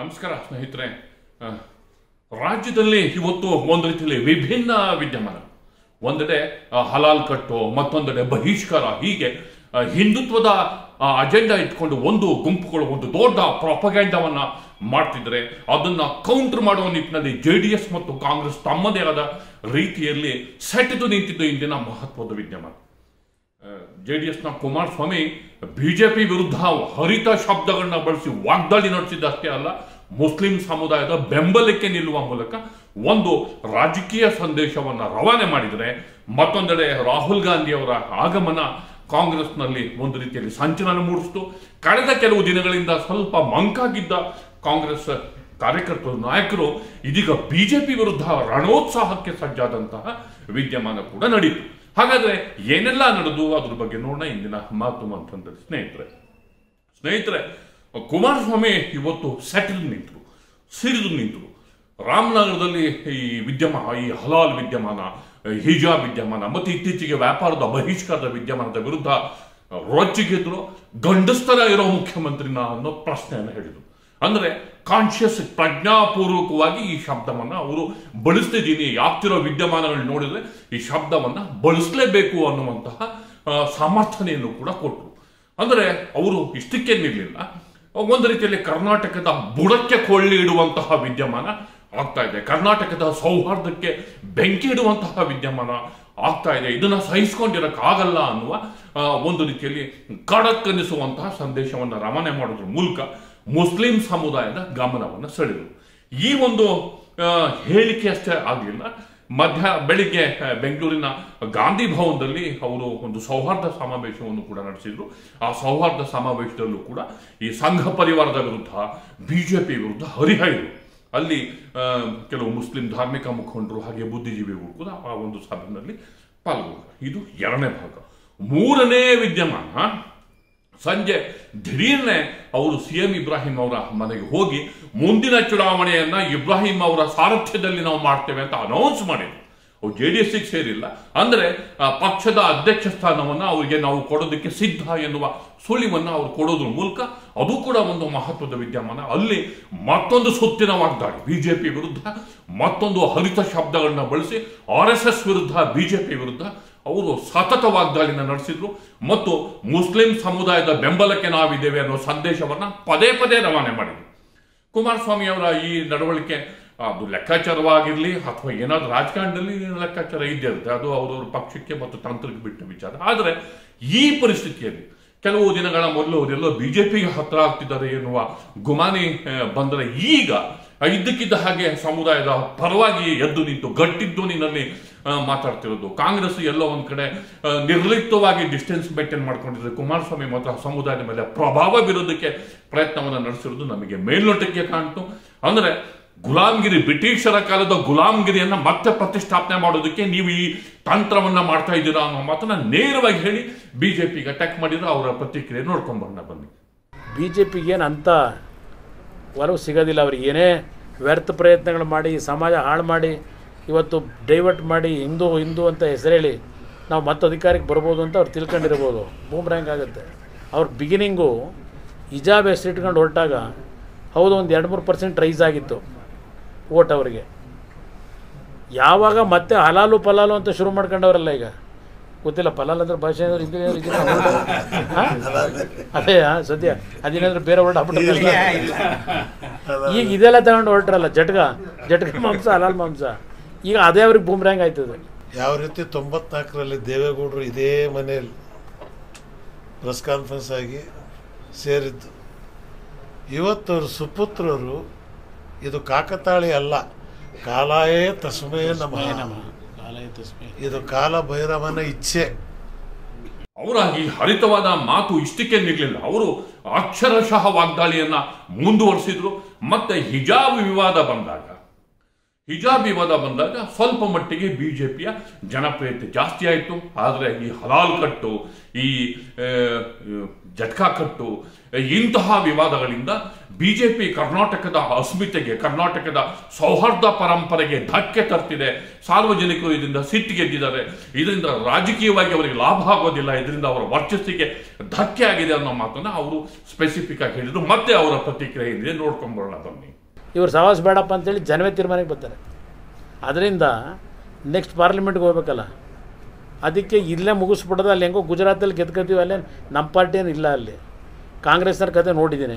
ನಮಸ್ಕಾರ ಸ್ನೇಹಿತರೆ ಆ, ರಾಜ್ಯದಲ್ಲಿ ಇವತ್ತು ಒಂದು ರೀತಿಯಲ್ಲಿ ವಿಭಿನ್ನ ವಿದ್ಯಮಾನ ಒಂದೆಡೆ ಆ, ಹಲಾಲ್ ಕಟ್ಟು ಮತ್ತೊಂದೆಡೆ ಬಹಿಷ್ಕಾರ ಹೀಗೆ ಆ, ಹಿಂದುತ್ವದ ಅಜೆಂಡಾ ಇಟ್ಕೊಂಡು ಒಂದು ಗುಂಪುಗಳು ಒಂದು ದೊಡ್ಡ ಪ್ರಾಪಗ್ಯಾಂಡವನ್ನ ಮಾಡ್ತಿದ್ರೆ ಅದನ್ನ ಕೌಂಟರ್ ಮಾಡುವ ನಿಟ್ಟಿನಲ್ಲಿ ಜೆ ಡಿ ಎಸ್ ಮತ್ತು ಕಾಂಗ್ರೆಸ್ ತಮ್ಮದೇ ಆದ ರೀತಿಯಲ್ಲಿ ಸೆಟೆದು ನಿಂತಿದ್ದು ಇಂದಿನ ಮಹತ್ವದ ವಿದ್ಯಮಾನ ಜೆ ಡಿ ಎಸ್ನ ಕುಮಾರಸ್ವಾಮಿ ಬಿಜೆಪಿ ವಿರುದ್ಧ ಹರಿತ ಶಬ್ದಗಳನ್ನ ಬಳಸಿ ವಾಗ್ದಾಳಿ ನಡೆಸಿದ್ದಷ್ಟೇ ಅಲ್ಲ ಮುಸ್ಲಿಂ ಸಮುದಾಯದ ಬೆಂಬಲಕ್ಕೆ ನಿಲ್ಲುವ ಮೂಲಕ ಒಂದು ರಾಜಕೀಯ ಸಂದೇಶವನ್ನ ರವಾನೆ ಮಾಡಿದರೆ ಮತ್ತೊಂದೆಡೆ ರಾಹುಲ್ ಗಾಂಧಿ ಅವರ ಆಗಮನ ಕಾಂಗ್ರೆಸ್ನಲ್ಲಿ ಒಂದು ರೀತಿಯಲ್ಲಿ ಸಂಚಲನ ಮೂಡಿಸಿತು ಕಳೆದ ಕೆಲವು ದಿನಗಳಿಂದ ಸ್ವಲ್ಪ ಮಂಕಾಗಿದ್ದ ಕಾಂಗ್ರೆಸ್ ಕಾರ್ಯಕರ್ತರು ನಾಯಕರು ಇದೀಗ ಬಿಜೆಪಿ ವಿರುದ್ಧ ರಣೋತ್ಸಾಹಕ್ಕೆ ಸಜ್ಜಾದಂತಹ ವಿದ್ಯಮಾನ ಕೂಡ ನಡೆಯಿತು ಹಾಗಾದ್ರೆ ಏನೆಲ್ಲ ನಡೆದು ಅದ್ರ ಬಗ್ಗೆ ನೋಡೋಣ ಇಂದಿನ ಮಾತು ಅಂತಂದ್ರೆ ಸ್ನೇಹಿತರೆ ಸ್ನೇಹಿತರೆ ಕುಮಾರಸ್ವಾಮಿ ಇವತ್ತು ಸೆಟಲ್ ನಿಂತರು ಸಿರಿದು ನಿಂತರು ರಾಮನಗರದಲ್ಲಿ ಈ ವಿದ್ಯಮಾನ ಈ ಹಲಾಲ್ ವಿದ್ಯಮಾನ ಹಿಜಾಬ್ ವಿದ್ಯಮಾನ ಮತ್ತೆ ಇತ್ತೀಚೆಗೆ ವ್ಯಾಪಾರದ ಬಹಿಷ್ಕಾರದ ವಿದ್ಯಮಾನದ ವಿರುದ್ಧ ರೊಚ್ಚಿಗೆದ್ರು ಗಂಡಸ್ತರ ಇರೋ ಮುಖ್ಯಮಂತ್ರಿನ ಅನ್ನೋ ಪ್ರಶ್ನೆಯನ್ನು ಹೇಳಿದರು ಅಂದ್ರೆ ಕಾನ್ಶಿಯಸ್ ಪ್ರಜ್ಞಾಪೂರ್ವಕವಾಗಿ ಈ ಶಬ್ದವನ್ನ ಅವರು ಬಳಸ್ತಿದ್ದೀನಿ ಆಗ್ತಿರೋ ವಿದ್ಯಮಾನಗಳು ನೋಡಿದ್ರೆ ಈ ಶಬ್ದವನ್ನ ಬಳಸಲೇಬೇಕು ಅನ್ನುವಂತಹ ಆ, ಸಮರ್ಥನೆಯನ್ನು ಕೂಡ ಕೊಟ್ಟರು ಅಂದ್ರೆ ಅವರು ಇಷ್ಟಕ್ಕೆ ನಿಲ್ಲಿಲ್ಲ ಒಂದು ರೀತಿಯಲ್ಲಿ ಕರ್ನಾಟಕದ ಬುಡಕ್ಕೆ ಕೊಳ್ಳಿ ಇಡುವಂತಹ ವಿದ್ಯಮಾನ ಆಗ್ತಾ ಇದೆ ಕರ್ನಾಟಕದ ಸೌಹಾರ್ದಕ್ಕೆ ಬೆಂಕಿ ಇಡುವಂತಹ ವಿದ್ಯಮಾನ ಆಗ್ತಾ ಇದೆ ಇದನ್ನ ಸಹಿಸ್ಕೊಂಡಿರಕ್ಕಾಗಲ್ಲ ಅನ್ನುವ ಆ, ಒಂದು ರೀತಿಯಲ್ಲಿ ಖಡಕ್ ಅನ್ನಿಸುವಂತಹ ಸಂದೇಶವನ್ನ ರವಾನೆ ಮಾಡೋದ್ರ ಮೂಲಕ ಮುಸ್ಲಿಂ ಸಮುದಾಯದ ಗಮನವನ್ನು ಸೆಳೆದರು ಈ ಒಂದು ಆ, ಹೇಳಿಕೆ ಅಷ್ಟೇ ಆಗಲಿಲ್ಲ ಮಧ್ಯ ಬೆಳಿಗ್ಗೆ ಆ, ಬೆಂಗಳೂರಿನ ಗಾಂಧಿ ಭವನದಲ್ಲಿ ಅವರು ಒಂದು ಸೌಹಾರ್ದ ಸಮಾವೇಶವನ್ನು ಕೂಡ ನಡೆಸಿದ್ರು ಆ ಸೌಹಾರ್ದ ಸಮಾವೇಶದಲ್ಲೂ ಕೂಡ ಈ ಸಂಘ ಪರಿವಾರದ ವಿರುದ್ಧ ಬಿಜೆಪಿ ವಿರುದ್ಧ ಹರಿಹಾಯ್ದರು ಅಲ್ಲಿ ಆ, ಕೆಲವು ಮುಸ್ಲಿಂ ಧಾರ್ಮಿಕ ಮುಖಂಡರು ಹಾಗೆ ಬುದ್ಧಿಜೀವಿಗಳು ಕೂಡ ಆ ಒಂದು ಸಭೆಯಲ್ಲಿ ಪಾಲ್ಗೊಂಡರು ಇದು ಎರಡನೇ ಭಾಗ ಮೂರನೇ ವಿದ್ಯಮಾನ ಸಂಜೆ ದಿಢೀರ್ನೆ ಅವರು ಸಿ ಎಂ ಇಬ್ರಾಹಿಂ ಅವರ ಮನೆಗೆ ಹೋಗಿ ಮುಂದಿನ ಚುನಾವಣೆಯನ್ನ ಇಬ್ರಾಹಿಂ ಅವರ ಸಾರಥ್ಯದಲ್ಲಿ ನಾವು ಮಾಡ್ತೇವೆ ಅಂತ ಅನೌನ್ಸ್ ಮಾಡಿದ್ರು ಅವ್ರು ಜೆ ಡಿ ಎಸ್ ಸೇರಿಲ್ಲ ಅಂದ್ರೆ ಆ, ಪಕ್ಷದ ಅಧ್ಯಕ್ಷ ಸ್ಥಾನವನ್ನ ಅವರಿಗೆ ನಾವು ಕೊಡೋದಕ್ಕೆ ಸಿದ್ಧ ಎನ್ನುವ ಸುಳಿವನ್ನ ಅವರು ಕೊಡೋದ್ರ ಮೂಲಕ ಅದು ಕೂಡ ಒಂದು ಮಹತ್ವದ ವಿದ್ಯಮಾನ ಅಲ್ಲಿ ಮತ್ತೊಂದು ಸುತ್ತಿನ ವಾಗ್ದಾಳಿ ಬಿಜೆಪಿ ವಿರುದ್ಧ ಮತ್ತೊಂದು ಹರಿತ ಶಬ್ದಗಳನ್ನ ಬಳಸಿ ಆರ್ ಎಸ್ ಎಸ್ ವಿರುದ್ಧ ಬಿಜೆಪಿ ವಿರುದ್ಧ ಅವರು ಸತತ ವಾಗ್ದಾಳಿನ ನಡೆಸಿದ್ರು ಮತ್ತು ಮುಸ್ಲಿಂ ಸಮುದಾಯದ ಬೆಂಬಲಕ್ಕೆ ನಾವಿದ್ದೇವೆ ಅನ್ನೋ ಸಂದೇಶವನ್ನ ಪದೇ ಪದೇ ರವಾನೆ ಮಾಡಿದ್ರು ಕುಮಾರಸ್ವಾಮಿ ಅವರ ಈ ನಡವಳಿಕೆ ಅದು ಲೆಕ್ಕಾಚಾರವಾಗಿರ್ಲಿ ಅಥವಾ ಏನಾದ್ರೂ ರಾಜಕಾರಣದಲ್ಲಿ ಲೆಕ್ಕಾಚಾರ ಇದ್ದೇ ಇರುತ್ತೆ ಅದು ಅವರವ್ರ ಪಕ್ಷಕ್ಕೆ ಮತ್ತು ತಂತ್ರಕ್ಕೆ ಬಿಟ್ಟ ವಿಚಾರ ಆದರೆ ಈ ಪರಿಸ್ಥಿತಿಯಲ್ಲಿ ಕೆಲವು ದಿನಗಳ ಮೊದಲು ಅವರೆಲ್ಲೋ ಬಿಜೆಪಿಗೆ ಹತ್ರ ಆಗ್ತಿದ್ದಾರೆ ಎನ್ನುವ ಗುಮಾನಿ ಆ, ಬಂದರೆ ಈಗ ಆ, ಇದ್ದಕ್ಕಿದ್ದ ಹಾಗೆ ಸಮುದಾಯದ ಪರವಾಗಿ ಎದ್ದು ನಿಂತು ಗಟ್ಟಿದ್ದೋನಿನಲ್ಲಿ ಆ, ಮಾತಾಡ್ತಿರೋದು ಕಾಂಗ್ರೆಸ್ ಎಲ್ಲೋ ಒಂದ್ ಕಡೆ ಆ, ನಿರ್ಲಿಪ್ತವಾಗಿ ಡಿಸ್ಟೆನ್ಸ್ ಮೇಂಟೈನ್ ಮಾಡ್ಕೊಂಡಿದ್ರೆ ಕುಮಾರಸ್ವಾಮಿ ಮಾತ್ರ ಸಮುದಾಯದ ಮೇಲೆ ಪ್ರಭಾವ ಬೀರೋದಕ್ಕೆ ಪ್ರಯತ್ನವನ್ನು ನಡೆಸಿರೋದು ನಮಗೆ ಮೇಲ್ನೋಟಕ್ಕೆ ಕಾಣ್ತು ಅಂದ್ರೆ ಗುಲಾಮ್ಗಿರಿ ಬ್ರಿಟಿಷರ ಕಾಲದ ಗುಲಾಮ್ಗಿರಿಯನ್ನ ಮತ್ತೆ ಪ್ರತಿಷ್ಠಾಪನೆ ಮಾಡೋದಕ್ಕೆ ನೀವು ಈ ತಂತ್ರವನ್ನ ಮಾಡ್ತಾ ಇದ್ದೀರಾ ಅನ್ನೋ ಮಾತನ್ನ ನೇರವಾಗಿ ಹೇಳಿ ಬಿಜೆಪಿಗೆ ಅಟ್ಯಾಕ್ ಮಾಡಿದ್ರೆ ಅವರ ಪ್ರತಿಕ್ರಿಯೆ ನೋಡ್ಕೊಂಡ್ ಬರೋಣ ಬನ್ನಿ ಬಿ ಜೆ ಪಿಗೇನು ಅಂಥ ಒಲವು ಸಿಗೋದಿಲ್ಲ ಅವ್ರಿಗೆ ಏನೇ ವ್ಯರ್ಥ ಪ್ರಯತ್ನಗಳು ಮಾಡಿ ಸಮಾಜ ಹಾಳು ಮಾಡಿ ಇವತ್ತು ಡೈವರ್ಟ್ ಮಾಡಿ ಹಿಂದೂ ಹಿಂದೂ ಅಂತ ಹೆಸರೇಳಿ ನಾವು ಮತ್ತೆ ಅಧಿಕಾರಕ್ಕೆ ಬರ್ಬೋದು ಅಂತ ಅವ್ರು ತಿಳ್ಕೊಂಡಿರ್ಬೋದು ಬೂಮ್ರ್ಯಾಂಗ್ ಆಗುತ್ತೆ ಅವ್ರ ಬಿಗಿನಿಂಗು ಹಿಜಾಬ್ ಹೆಸರಿಟ್ಕೊಂಡು ಹೊರಟಾಗ ಹೌದು ಒಂದು ಎರಡು ಮೂರು ಪರ್ಸೆಂಟ್ ರೈಸ್ ಆಗಿತ್ತು ಓಟ್ ಅವರಿಗೆ ಯಾವಾಗ ಮತ್ತೆ ಹಲಾಲು ಪಲಾಲು ಅಂತ ಶುರು ಮಾಡ್ಕೊಂಡವ್ರಲ್ಲ ಈಗ ಗೊತ್ತಿಲ್ಲ ಪಲಾಲ್ ಅಂದ್ರೆ ಭಾಷೆ ಅಂದ್ರೆ ಇದು ಏನಾದ್ರು ಇದೆಯಾ? ಹಾ? ಅದೇ ಹಾ, ಸದ್ಯ ಅದೇನಾದ್ರು ಬೇರೆ ಹೊರಟ ಈಗ ಇದೆಲ್ಲ ತಗೊಂಡು ಹೊರಟ್ರಲ್ಲ ಜಟ್ಗ ಜಟ್ಗ ಮಾಂಸ ಹಲಾಲ್ ಮಾಂಸ ಈಗ ಅದೇ ಅವ್ರಿಗೆ ಬೂಮ್ರ್ಯಾಂಗ್ ಆಯ್ತದೆ ಯಾವ ರೀತಿ ತೊಂಬತ್ನಾಲ್ಕರಲ್ಲಿ ದೇವೇಗೌಡರು ಇದೇ ಮನೆಯಲ್ಲಿ ಪ್ರೆಸ್ ಕಾನ್ಫರೆನ್ಸ್ ಆಗಿ ಸೇರಿದ್ದು ಇವತ್ತು ಅವ್ರ ಸುಪುತ್ರರು ಇದು ಕಾಕತಾಳಿ ಅಲ್ಲ ಕಾಲಾಯೇ ತಸ್ಮೇ ನಮಃ ಇದು ಕಾಲ ಭೈರವನ ಇಚ್ಛೆ ಅವರ ಈ ಹರಿತವಾದ ಮಾತು ಇಷ್ಟಕ್ಕೆ ನಿಲ್ಲಲಿಲ್ಲ ಅವರು ಅಕ್ಷರಶಃ ವಾಗ್ದಾಳಿಯನ್ನ ಮುಂದುವರಿಸಿದ್ರು ಮತ್ತೆ ಹಿಜಾಬ್ ವಿವಾದ ಬಂದಾಗ ಹಿಜಾಬ್ ವಿವಾದ ಬಂದಾಗ ಸ್ವಲ್ಪ ಮಟ್ಟಿಗೆ ಬಿಜೆಪಿಯ ಜನಪ್ರಿಯತೆ ಜಾಸ್ತಿ ಆಯಿತು ಆದರೆ ಈ ಹಲಾಲ್ ಕಟ್ಟು ಈ ಆ, ಜಟ್ಕಾ ಕಟ್ಟು ಇಂತಹ ವಿವಾದಗಳಿಂದ ಬಿಜೆಪಿ ಕರ್ನಾಟಕದ ಅಸ್ಮಿತೆಗೆ ಕರ್ನಾಟಕದ ಸೌಹಾರ್ದ ಪರಂಪರೆಗೆ ಧಕ್ಕೆ ತರ್ತಿದೆ ಸಾರ್ವಜನಿಕರು ಇದರಿಂದ ಸಿಟ್ಟಿಗೆದ್ದಿದ್ದಾರೆ ಇದರಿಂದ ರಾಜಕೀಯವಾಗಿ ಅವರಿಗೆ ಲಾಭ ಆಗೋದಿಲ್ಲ ಇದರಿಂದ ಅವರ ವರ್ಚಸ್ಸಿಗೆ ಧಕ್ಕೆ ಆಗಿದೆ ಅನ್ನೋ ಮಾತನ್ನ ಅವರು ಸ್ಪೆಸಿಫಿಕ್ ಆಗಿ ಹೇಳಿದ್ರು ಮತ್ತೆ ಅವರ ಪ್ರತಿಕ್ರಿಯೆ ಏನಿದೆ ನೋಡ್ಕೊಂಡ್ಬರೋಣ ಬನ್ನಿ ಇವ್ರು ಸವಾಸ ಬೇಡಪ್ಪ ಅಂತೇಳಿ ಜನವೇ ತೀರ್ಮಾನಕ್ಕೆ ಬರ್ತಾರೆ ಅದರಿಂದ ನೆಕ್ಸ್ಟ್ ಪಾರ್ಲಿಮೆಂಟ್ಗೆ ಹೋಗ್ಬೇಕಲ್ಲ ಅದಕ್ಕೆ ಇಲ್ಲೇ ಮುಗಿಸ್ಬಿಡೋದು ಅಲ್ಲಿ ಹೆಂಗೋ ಗುಜರಾತಲ್ಲಿ ಗೆದ್ಕೊತೀವಿ ಅಲ್ಲೇ ನಮ್ಮ ಪಾರ್ಟಿ ಏನು ಇಲ್ಲ ಅಲ್ಲಿ ಕಾಂಗ್ರೆಸ್ನವ್ರ ಕತೆ ನೋಡಿದ್ದೀನಿ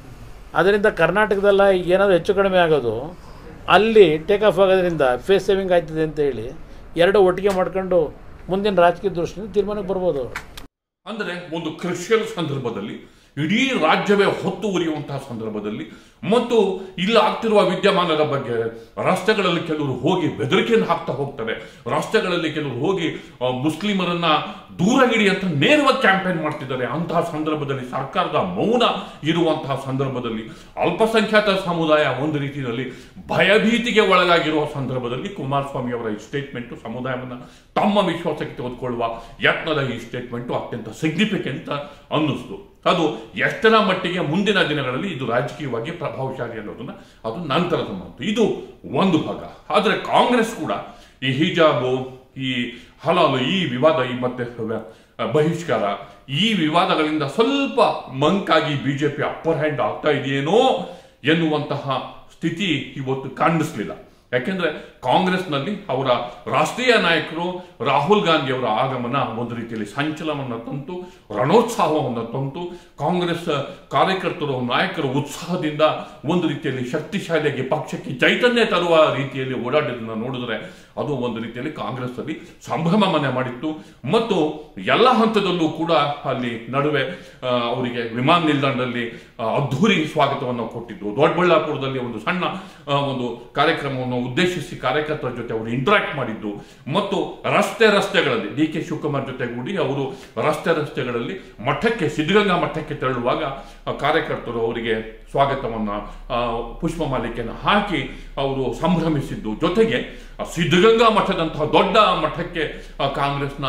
ಅದರಿಂದ ಕರ್ನಾಟಕದಲ್ಲ ಏನಾದರೂ ಹೆಚ್ಚು ಕಡಿಮೆ ಆಗೋದು ಅಲ್ಲಿ ಟೇಕ್ ಆಫ್ ಆಗೋದ್ರಿಂದ ಫೇಸ್ ಸೇವಿಂಗ್ ಆಯ್ತದೆ ಅಂತ ಹೇಳಿ ಎರಡು ಒಟ್ಟಿಗೆ ಮಾಡ್ಕೊಂಡು ಮುಂದಿನ ರಾಜಕೀಯ ದೃಷ್ಟಿಯಿಂದ ತೀರ್ಮಾನಕ್ಕೆ ಬರ್ಬೋದು ಅವರು ಅಂದರೆ ಒಂದು ಕ್ರಿಶ್ಚಿಯಲ್ ಸಂದರ್ಭದಲ್ಲಿ ಇಡೀ ರಾಜ್ಯವೇ ಹೊತ್ತು ಉರಿಯುವಂತಹ ಸಂದರ್ಭದಲ್ಲಿ ಮತ್ತು ಇಲ್ಲಿ ಆಗ್ತಿರುವ ವಿದ್ಯಮಾನದ ಬಗ್ಗೆ ರಸ್ತೆಗಳಲ್ಲಿ ಕೆಲವರು ಹೋಗಿ ಬೆದರಿಕೆಯನ್ನು ಹಾಕ್ತಾ ಹೋಗ್ತಾರೆ ರಸ್ತೆಗಳಲ್ಲಿ ಕೆಲವರು ಹೋಗಿ ಆ, ಮುಸ್ಲಿಮರನ್ನ ದೂರ ಇಡಿ ಅಂತ ನೇರವಾಗಿ ಕ್ಯಾಂಪೇನ್ ಮಾಡ್ತಿದ್ದಾರೆ ಅಂತಹ ಸಂದರ್ಭದಲ್ಲಿ ಸರ್ಕಾರದ ಮೌನ ಇರುವಂತಹ ಸಂದರ್ಭದಲ್ಲಿ ಅಲ್ಪಸಂಖ್ಯಾತ ಸಮುದಾಯ ಒಂದು ರೀತಿಯಲ್ಲಿ ಭಯಭೀತಿಗೆ ಒಳಗಾಗಿರುವ ಸಂದರ್ಭದಲ್ಲಿ ಕುಮಾರಸ್ವಾಮಿ ಅವರ ಈ ಸ್ಟೇಟ್ಮೆಂಟ್ ಸಮುದಾಯವನ್ನು ತಮ್ಮ ವಿಶ್ವಾಸಕ್ಕೆ ತೆಗೆದುಕೊಳ್ಳುವ ಯತ್ನದ ಈ ಸ್ಟೇಟ್ಮೆಂಟ್ ಅತ್ಯಂತ ಸಿಗ್ನಿಫಿಕೆಂಟ್ ಅನ್ನಿಸ್ತು ಅದು ಎಷ್ಟರ ಮಟ್ಟಿಗೆ ಮುಂದಿನ ದಿನಗಳಲ್ಲಿ ಇದು ರಾಜಕೀಯವಾಗಿ ಪ್ರಭಾವಶಾಲಿ ಅನ್ನೋದನ್ನ ಅದು ನಂತರದ ಮಾತು ಇದು ಒಂದು ಭಾಗ ಆದರೆ ಕಾಂಗ್ರೆಸ್ ಕೂಡ ಈ ಹಿಜಾಬು ಈ ಹಲಾಲು ಈ ವಿವಾದ ಈ ಮತ್ತೆ ವ- ಬಹಿಷ್ಕಾರ ಈ ವಿವಾದಗಳಿಂದ ಸ್ವಲ್ಪ ಮಂಕಾಗಿ ಬಿಜೆಪಿ ಅಪ್ಪರ್ ಹ್ಯಾಂಡ್ ಆಗ್ತಾ ಇದೆಯೇನೋ ಎನ್ನುವಂತಹ ಸ್ಥಿತಿ ಇವತ್ತು ಕಾಣಿಸ್ಲಿಲ್ಲ ಯಾಕೆಂದ್ರೆ ಕಾಂಗ್ರೆಸ್ನಲ್ಲಿ ಅವರ ರಾಷ್ಟ್ರೀಯ ನಾಯಕರು ರಾಹುಲ್ ಗಾಂಧಿ ಅವರ ಆಗಮನ ಒಂದು ರೀತಿಯಲ್ಲಿ ಸಂಚಲನವನ್ನು ತಂತು ರಣೋತ್ಸಾಹವನ್ನು ತಂತು ಕಾಂಗ್ರೆಸ್ ಕಾರ್ಯಕರ್ತರು ನಾಯಕರ ಉತ್ಸಾಹದಿಂದ ಒಂದು ರೀತಿಯಲ್ಲಿ ಶಕ್ತಿಶಾಲಿಯಾಗಿ ಪಕ್ಷಕ್ಕೆ ಚೈತನ್ಯ ತರುವ ರೀತಿಯಲ್ಲಿ ಓಡಾಡಿದ್ದನ್ನು ನೋಡಿದ್ರೆ ಅದು ಒಂದು ರೀತಿಯಲ್ಲಿ ಕಾಂಗ್ರೆಸ್ ಅಲ್ಲಿ ಸಂಭ್ರಮ ಮನೆ ಮಾಡಿತ್ತು ಮತ್ತು ಎಲ್ಲ ಹಂತದಲ್ಲೂ ಕೂಡ ಅಲ್ಲಿ ನಡುವೆ ಆ, ಅವರಿಗೆ ವಿಮಾನ ನಿಲ್ದಾಣದಲ್ಲಿ ಆ, ಅದ್ಧೂರಿ ಸ್ವಾಗತವನ್ನು ಕೊಟ್ಟಿದ್ದು ದೊಡ್ಡಬಳ್ಳಾಪುರದಲ್ಲಿ ಒಂದು ಸಣ್ಣ ಆ, ಒಂದು ಕಾರ್ಯಕ್ರಮವನ್ನು ಉದ್ದೇಶಿಸಿ ಕಾರ್ಯಕರ್ತರ ಜೊತೆ ಅವರು ಇಂಟರಾಕ್ಟ್ ಮಾಡಿದ್ದು ಮತ್ತು ರಸ್ತೆ ರಸ್ತೆಗಳಲ್ಲಿ ಡಿ ಕೆ ಶಿವಕುಮಾರ್ ಜೊತೆಗೂಡಿ ಅವರು ರಸ್ತೆ ರಸ್ತೆಗಳಲ್ಲಿ ಮಠಕ್ಕೆ ಸಿದ್ಧಗಂಗಾ ಮಠಕ್ಕೆ ತೆರಳುವಾಗ ಆ, ಕಾರ್ಯಕರ್ತರು ಅವರಿಗೆ ಸ್ವಾಗತವನ್ನ ಆ, ಪುಷ್ಪ ಮಾಲಿಕೆಯನ್ನು ಹಾಕಿ ಅವರು ಸಂಭ್ರಮಿಸಿದ್ದು ಜೊತೆಗೆ ಆ ಸಿದ್ಧಗಂಗಾ ಮಠದಂತಹ ದೊಡ್ಡ ಮಠಕ್ಕೆ ಆ, ಕಾಂಗ್ರೆಸ್ನ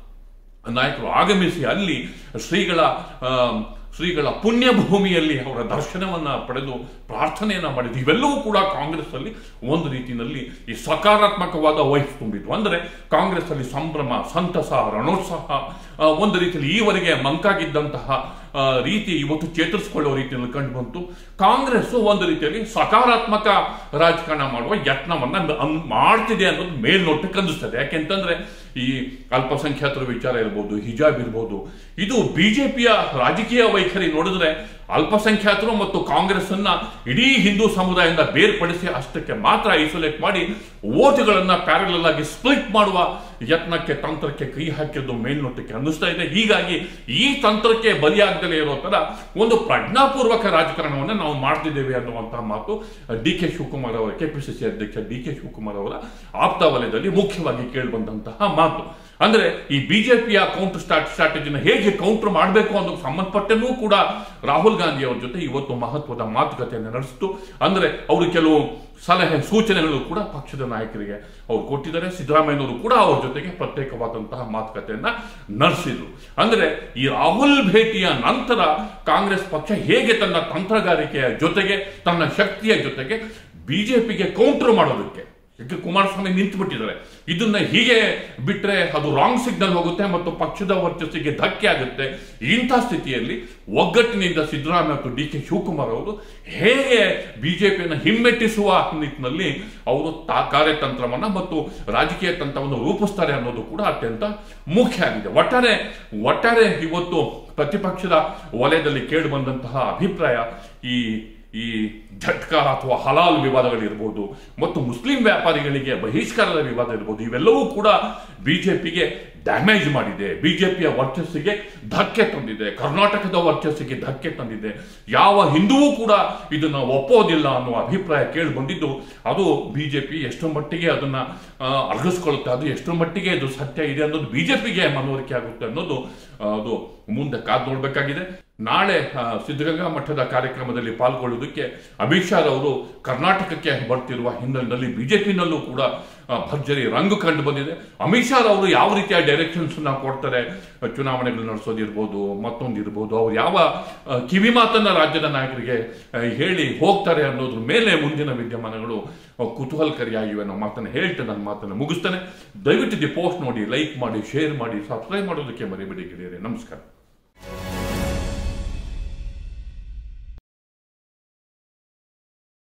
ನಾಯಕರು ಆಗಮಿಸಿ ಅಲ್ಲಿ ಶ್ರೀಗಳ ಆ, ಶ್ರೀಗಳ ಪುಣ್ಯ ಭೂಮಿಯಲ್ಲಿ ಅವರ ದರ್ಶನವನ್ನ ಪಡೆದು ಪ್ರಾರ್ಥನೆಯನ್ನ ಮಾಡಿದ್ರು ಇವೆಲ್ಲವೂ ಕೂಡ ಕಾಂಗ್ರೆಸ್ ಅಲ್ಲಿ ಒಂದು ರೀತಿಯಲ್ಲಿ ಈ ಸಕಾರಾತ್ಮಕವಾದ ವಯಸ್ಸು ತುಂಬಿದ್ವು ಅಂದ್ರೆ ಕಾಂಗ್ರೆಸ್ ಅಲ್ಲಿ ಸಂಭ್ರಮ ಸಂತಸ ರಣೋತ್ಸಾಹ ಆ, ಒಂದು ರೀತಿಯಲ್ಲಿ ಈವರೆಗೆ ಮಂಕಾಗಿದ್ದಂತಹ ಆ, ರೀತಿ ಇವತ್ತು ಚೇತರಿಸಿಕೊಳ್ಳುವ ರೀತಿಯಲ್ಲಿ ಕಂಡು ಬಂತು ಕಾಂಗ್ರೆಸ್ ಒಂದು ರೀತಿಯಲ್ಲಿ ಸಕಾರಾತ್ಮಕ ರಾಜಕಾರಣ ಮಾಡುವ ಯತ್ನವನ್ನ ಅನ್- ಮಾಡ್ತಿದೆ ಅನ್ನೋದು ಮೇಲ್ನೋಟಕ್ಕೆ ಅಂದಿಸ್ತದೆ ಯಾಕೆಂತಂದ್ರೆ ಈ ಅಲ್ಪಸಂಖ್ಯಾತರ ವಿಚಾರ ಇರ್ಬೋದು ಹಿಜಾಬ್ ಇರ್ಬೋದು ಇದು ಬಿಜೆಪಿಯ ರಾಜಕೀಯ ವೈಖರಿ ನೋಡಿದ್ರೆ ಅಲ್ಪಸಂಖ್ಯಾತರು ಮತ್ತು ಕಾಂಗ್ರೆಸ್ ಅನ್ನ ಇಡೀ ಹಿಂದೂ ಸಮುದಾಯದಿಂದ ಬೇರ್ಪಡಿಸಿ ಅಷ್ಟಕ್ಕೆ ಮಾತ್ರ ಐಸೋಲೇಟ್ ಮಾಡಿ ಓಟುಗಳನ್ನ ಪ್ಯಾರಲಲ್ ಆಗಿ ಸ್ಪ್ಲಿಟ್ ಮಾಡುವ ಯತ್ನಕ್ಕೆ ತಂತ್ರಕ್ಕೆ ಕೈ ಹಾಕಿದ್ದು ಮೇಲ್ನೋಟಕ್ಕೆ ಅನ್ನಿಸ್ತಾ ಇದೆ ಹೀಗಾಗಿ ಈ ತಂತ್ರಕ್ಕೆ ಬಲಿಯಾಗದಲೇ ಇರೋ ತರ ಒಂದು ಪ್ರಜ್ಞಾಪೂರ್ವಕ ರಾಜಕಾರಣವನ್ನು ನಾವು ಮಾಡ್ತಿದ್ದೇವೆ ಅನ್ನುವಂತಹ ಮಾತು ಡಿ ಕೆ ಶಿವಕುಮಾರ್ ಅವರ ಕೆಪಿಸಿಸಿ ಅಧ್ಯಕ್ಷ ಡಿ ಕೆ ಶಿವಕುಮಾರ್ ಅವರ ಆಪ್ತ ವಲಯದಲ್ಲಿ ಮುಖ್ಯವಾಗಿ ಕೇಳಿಬಂದಂತಹ ಮಾತು ಅಂದ್ರೆ ಈ ಬಿಜೆಪಿಯ ಕೌಂಟರ್ ಸ್ಟಾರ್ಟ್ ಸ್ಟ್ರಾಟಜಿನ ಹೇಗೆ ಕೌಂಟರ್ ಮಾಡಬೇಕು ಅನ್ನೋದು ಸಂಬಂಧಪಟ್ಟನೂ ಕೂಡ ರಾಹುಲ್ ಗಾಂಧಿ ಅವರ ಜೊತೆ ಇವತ್ತು ಮಹತ್ವದ ಮಾತುಕತೆಯನ್ನು ನಡೆಸಿತು ಅಂದ್ರೆ ಅವರು ಕೆಲವು ಸಲಹೆ ಸೂಚನೆಗಳು ಕೂಡ ಪಕ್ಷದ ನಾಯಕರಿಗೆ ಅವರು ಕೊಟ್ಟಿದ್ದಾರೆ ಸಿದ್ದರಾಮಯ್ಯನವರು ಕೂಡ ಅವ್ರ ಜೊತೆಗೆ ಪ್ರತ್ಯೇಕವಾದಂತಹ ಮಾತುಕತೆಯನ್ನ ನಡೆಸಿದ್ರು ಅಂದ್ರೆ ಈ ರಾಹುಲ್ ಭೇಟಿಯ ನಂತರ ಕಾಂಗ್ರೆಸ್ ಪಕ್ಷ ಹೇಗೆ ತನ್ನ ತಂತ್ರಗಾರಿಕೆಯ ಜೊತೆಗೆ ತನ್ನ ಶಕ್ತಿಯ ಜೊತೆಗೆ ಬಿಜೆಪಿಗೆ ಕೌಂಟರ್ ಮಾಡೋದಕ್ಕೆ ಈಗ ಕುಮಾರಸ್ವಾಮಿ ನಿಂತು ಬಿಟ್ಟಿದ್ದಾರೆ ಇದನ್ನ ಹೀಗೆ ಬಿಟ್ರೆ ಅದು ರಾಂಗ್ ಸಿಗ್ನಲ್ ಹೋಗುತ್ತೆ ಮತ್ತು ಪಕ್ಷದ ವರ್ಚಸ್ಸಿಗೆ ಧಕ್ಕೆ ಆಗುತ್ತೆ ಇಂಥ ಸ್ಥಿತಿಯಲ್ಲಿ ಒಗ್ಗಟ್ಟಿನಿಂದ ಸಿದ್ದರಾಮಯ್ಯ ಮತ್ತು ಡಿ ಕೆ ಶಿವಕುಮಾರ್ ಅವರು ಹೇಗೆ ಬಿಜೆಪಿಯನ್ನು ಹಿಮ್ಮೆಟ್ಟಿಸುವ ನಿಟ್ಟಿನಲ್ಲಿ ಅವರು ತಾ ಕಾರ್ಯತಂತ್ರವನ್ನ ಮತ್ತು ರಾಜಕೀಯ ತಂತ್ರವನ್ನು ರೂಪಿಸ್ತಾರೆ ಅನ್ನೋದು ಕೂಡ ಅತ್ಯಂತ ಮುಖ್ಯ ಆಗಿದೆ ಒಟ್ಟಾರೆ ಒಟ್ಟಾರೆ ಇವತ್ತು ಪ್ರತಿಪಕ್ಷದ ವಲಯದಲ್ಲಿ ಕೇಳಿ ಬಂದಂತಹ ಅಭಿಪ್ರಾಯ ಈ ಈ ಝಟ್ಕಾ ಅಥವಾ ಹಲಾಲ್ ವಿವಾದಗಳಿರ್ಬೋದು ಮತ್ತು ಮುಸ್ಲಿಂ ವ್ಯಾಪಾರಿಗಳಿಗೆ ಬಹಿಷ್ಕಾರದ ವಿವಾದ ಇರ್ಬೋದು ಇವೆಲ್ಲವೂ ಕೂಡ ಬಿಜೆಪಿಗೆ ಡ್ಯಾಮೇಜ್ ಮಾಡಿದೆ ಬಿಜೆಪಿಯ ವರ್ಚಸ್ಸಿಗೆ ಧಕ್ಕೆ ತಂದಿದೆ ಕರ್ನಾಟಕದ ವರ್ಚಸ್ಸಿಗೆ ಧಕ್ಕೆ ತಂದಿದೆ ಯಾವ ಹಿಂದುವೂ ಕೂಡ ಇದನ್ನ ಒಪ್ಪೋದಿಲ್ಲ ಅನ್ನುವ ಅಭಿಪ್ರಾಯ ಕೇಳಿ ಬಂದಿದ್ದು ಅದು ಬಿಜೆಪಿ ಎಷ್ಟರ ಮಟ್ಟಿಗೆ ಅದನ್ನ ಆ, ಅರಗಿಸ್ಕೊಳ್ಳುತ್ತೆ ಅದು ಎಷ್ಟರ ಮಟ್ಟಿಗೆ ಇದು ಸತ್ಯ ಇದೆ ಅನ್ನೋದು ಬಿಜೆಪಿಗೆ ಮನವರಿಕೆ ಆಗುತ್ತೆ ಅನ್ನೋದು ಆ, ಅದು ಮುಂದೆ ಕಾದು ನೋಡಬೇಕಾಗಿದೆ ನಾಳೆ ಆ, ಸಿದ್ಧಗಂಗಾ ಮಠದ ಕಾರ್ಯಕ್ರಮದಲ್ಲಿ ಪಾಲ್ಗೊಳ್ಳುವುದಕ್ಕೆ ಅಮಿತ್ ಶಾ ಅವರು ಕರ್ನಾಟಕಕ್ಕೆ ಬರ್ತಿರುವ ಹಿನ್ನೆಲೆಯಲ್ಲಿ ಬಿಜೆಪಿನಲ್ಲೂ ಕೂಡ ಆ, ಭರ್ಜರಿ ರಂಗು ಕಂಡು ಬಂದಿದೆ ಅಮಿತ್ ಶಾ ಅವರು ಯಾವ ರೀತಿಯ ಡೈರೆಕ್ಷನ್ಸ್ ನ ಕೊಡ್ತಾರೆ ಆ, ಚುನಾವಣೆಗಳು ನಡೆಸೋದಿರ್ಬೋದು ಮತ್ತೊಂದು ಇರ್ಬೋದು ಅವ್ರು ಯಾವ ಆ, ಕಿವಿ ಮಾತನ್ನ ರಾಜ್ಯದ ನಾಯಕರಿಗೆ ಆ, ಹೇಳಿ ಹೋಗ್ತಾರೆ ಅನ್ನೋದ್ರ ಮೇಲೆ ಮುಂದಿನ ವಿದ್ಯಮಾನಗಳು ಆ, ಕುತೂಹಲಕಾರಿಯಾಗಿವೆ ಅನ್ನೋ ಮಾತನ್ನು ಹೇಳ್ತಾ ನನ್ನ ಮಾತನ್ನು ಮುಗಿಸ್ತೇನೆ ದಯವಿಟ್ಟು ದಿ ಪೋಸ್ಟ್ ನೋಡಿ ಲೈಕ್ ಮಾಡಿ ಶೇರ್ ಮಾಡಿ ಸಬ್ಸ್ಕ್ರೈಬ್ ಮಾಡೋದಕ್ಕೆ ಮರಿಬೇಡಿ ಗೆಳೆಯರೆ ನಮಸ್ಕಾರ